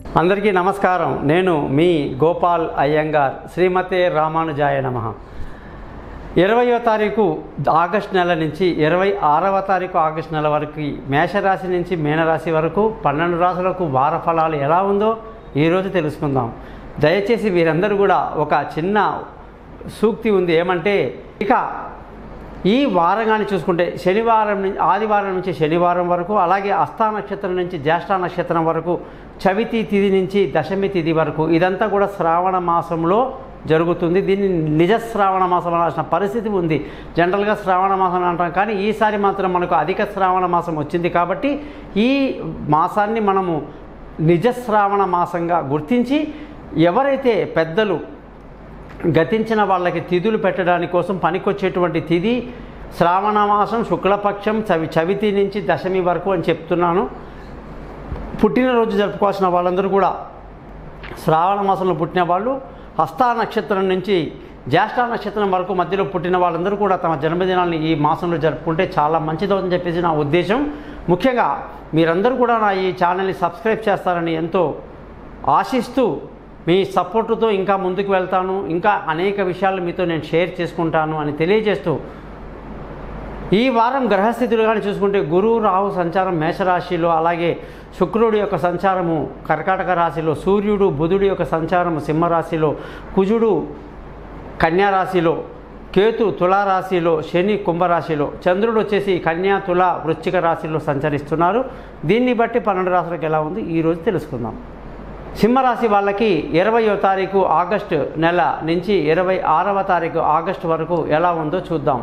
అందరికీ నమస్కారం నేను మీ గోపాల్ అయ్యంగార్ శ్రీమతే రామానుజాయ నమ ఇరవయో తారీఖు ఆగస్ట్ నెల నుంచి ఇరవై ఆరవ తారీఖు ఆగస్ట్ నెల వరకు మేషరాశి నుంచి మీనరాశి వరకు పన్నెండు రాశులకు వార ఫలాలు ఎలా ఉందో ఈరోజు తెలుసుకుందాం దయచేసి వీరందరూ కూడా ఒక చిన్న సూక్తి ఉంది ఏమంటే ఇక ఈ వారంగాన్ని చూసుకుంటే శనివారం నుంచి ఆదివారం నుంచి శనివారం వరకు అలాగే అస్థా నక్షత్రం నుంచి జ్యేష్ఠ నక్షత్రం వరకు చవితి తిథి నుంచి దశమి తిథి వరకు ఇదంతా కూడా శ్రావణ మాసంలో జరుగుతుంది దీన్ని నిజ శ్రావణ మాసం అనాల్సిన పరిస్థితి ఉంది జనరల్గా శ్రావణ మాసం అంటాం కానీ ఈసారి మాత్రం మనకు అధిక శ్రావణ మాసం వచ్చింది కాబట్టి ఈ మాసాన్ని మనము నిజ శ్రావణ మాసంగా గుర్తించి ఎవరైతే పెద్దలు గతించిన వాళ్ళకి తిథులు పెట్టడానికి కోసం పనికొచ్చేటువంటి తిథి శ్రావణ మాసం శుక్లపక్షం చవి చవితి నుంచి దశమి వరకు అని చెప్తున్నాను పుట్టినరోజు జరుపుకోవాల్సిన వాళ్ళందరూ కూడా శ్రావణ మాసంలో పుట్టిన వాళ్ళు హస్తా నక్షత్రం నుంచి జ్యేష్ఠ నక్షత్రం వరకు మధ్యలో పుట్టిన వాళ్ళందరూ కూడా తమ జన్మదినాన్ని ఈ మాసంలో జరుపుకుంటే చాలా మంచిదవుతుందని చెప్పేసి నా ఉద్దేశం ముఖ్యంగా మీరందరూ కూడా నా ఈ ఛానల్ని సబ్స్క్రైబ్ చేస్తారని ఎంతో ఆశిస్తూ మీ సపోర్టుతో ఇంకా ముందుకు వెళ్తాను ఇంకా అనేక విషయాలు మీతో నేను షేర్ చేసుకుంటాను అని తెలియజేస్తూ ఈ వారం గ్రహస్థితులు కానీ చూసుకుంటే గురువు రాహు సంచారం మేషరాశిలో అలాగే శుక్రుడి యొక్క సంచారము కర్కాటక రాశిలో సూర్యుడు బుధుడి యొక్క సంచారము సింహరాశిలో కుజుడు కన్యారాశిలో కేతు తులారాశిలో శని కుంభరాశిలో చంద్రుడు వచ్చేసి కన్యా తుల వృశ్చిక రాశిలో సంచరిస్తున్నారు దీన్ని బట్టి పన్నెండు రాశులకు ఎలా ఉంది ఈరోజు తెలుసుకుందాం సింహరాశి వాళ్ళకి ఇరవయో తారీఖు ఆగస్టు నెల నుంచి ఇరవై ఆరవ తారీఖు ఆగస్టు వరకు ఎలా ఉందో చూద్దాం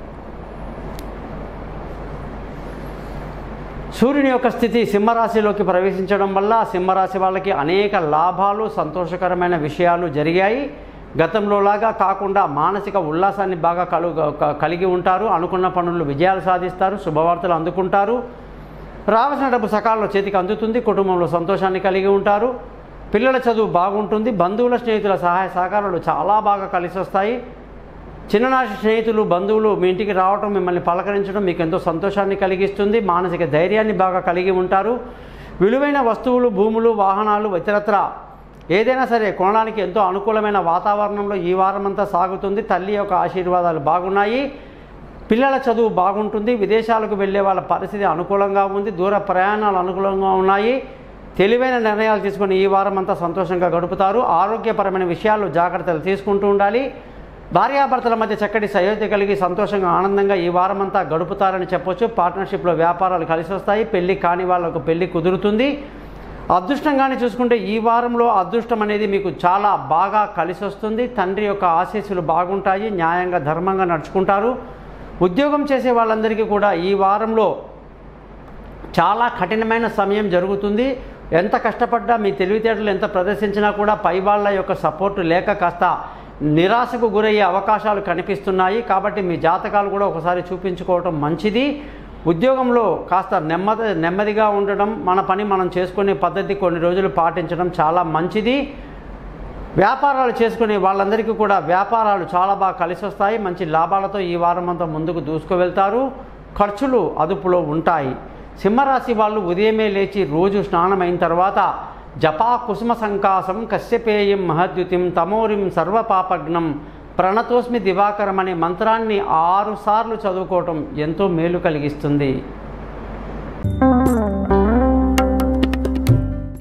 సూర్యుని యొక్క స్థితి సింహరాశిలోకి ప్రవేశించడం వల్ల సింహరాశి వాళ్ళకి అనేక లాభాలు సంతోషకరమైన విషయాలు జరిగాయి గతంలోలాగా కాకుండా మానసిక ఉల్లాసాన్ని బాగా కలు క- కలిగి ఉంటారు అనుకున్న పనులు విజయాలు సాధిస్తారు శుభవార్తలు అందుకుంటారు రావాల్సిన డబ్బు సకాలంలో చేతికి అందుతుంది కుటుంబంలో సంతోషాన్ని కలిగి ఉంటారు పిల్లల చదువు బాగుంటుంది బంధువుల స్నేహితుల సహాయ సహకారాలు చాలా బాగా కలిసి వస్తాయి చిన్ననాటి స్నేహితులు బంధువులు మీ ఇంటికి రావటం మిమ్మల్ని పలకరించడం మీకు ఎంతో సంతోషాన్ని కలిగిస్తుంది మానసిక ధైర్యాన్ని బాగా కలిగి ఉంటారు విలువైన వస్తువులు భూములు వాహనాలు ఇతరత్ర ఏదైనా సరే కొనడానికి ఎంతో అనుకూలమైన వాతావరణంలో ఈ వారమంతా సాగుతుంది తల్లి యొక్క ఆశీర్వాదాలు బాగున్నాయి పిల్లల చదువు బాగుంటుంది విదేశాలకు వెళ్ళే వాళ్ళ పరిస్థితి అనుకూలంగా ఉంది దూర ప్రయాణాలు అనుకూలంగా ఉన్నాయి తెలివైన నిర్ణయాలు తీసుకొని ఈ వారం అంతా సంతోషంగా గడుపుతారు ఆరోగ్యపరమైన విషయాల్లో జాగ్రత్తలు తీసుకుంటూ ఉండాలి భార్యాభర్తల మధ్య చక్కటి సయోధ్య కలిగి సంతోషంగా ఆనందంగా ఈ వారం అంతా గడుపుతారని చెప్పొచ్చు పార్ట్నర్షిప్లో వ్యాపారాలు కలిసి వస్తాయి పెళ్లి కాని వాళ్ళకు పెళ్లి కుదురుతుంది అదృష్టంగానే చూసుకుంటే ఈ వారంలో అదృష్టం అనేది మీకు చాలా బాగా కలిసి వస్తుంది తండ్రి యొక్క ఆశీస్సులు బాగుంటాయి న్యాయంగా ధర్మంగా నడుచుకుంటారు ఉద్యోగం చేసే వాళ్ళందరికీ కూడా ఈ వారంలో చాలా కఠినమైన సమయం జరుగుతుంది ఎంత కష్టపడ్డా మీ తెలివితేటలు ఎంత ప్రదర్శించినా కూడా పై వాళ్ళ యొక్క సపోర్టు లేక కాస్త నిరాశకు గురయ్యే అవకాశాలు కనిపిస్తున్నాయి కాబట్టి మీ జాతకాలు కూడా ఒకసారి చూపించుకోవటం మంచిది ఉద్యోగంలో కాస్త నెమ్మది నెమ్మదిగా ఉండడం మన పని మనం చేసుకునే పద్ధతి కొన్ని రోజులు పాటించడం చాలా మంచిది వ్యాపారాలు చేసుకునే వాళ్ళందరికీ కూడా వ్యాపారాలు చాలా బాగా కలిసి వస్తాయి మంచి లాభాలతో ఈ వారం అంతా ముందుకు దూసుకు వెళ్తారు ఖర్చులు అదుపులో ఉంటాయి సింహరాశి వాళ్ళు ఉదయమే లేచి రోజు స్నానం అయిన తర్వాత జపా కుసుమ సంకాసం కశ్యపేయం మహద్యుతిం తమోరిం సర్వపాపగ్నం ప్రణతోస్మి దివాకరం అనే మంత్రాన్ని ఆరు సార్లు చదువుకోవటం ఎంతో మేలు కలిగిస్తుంది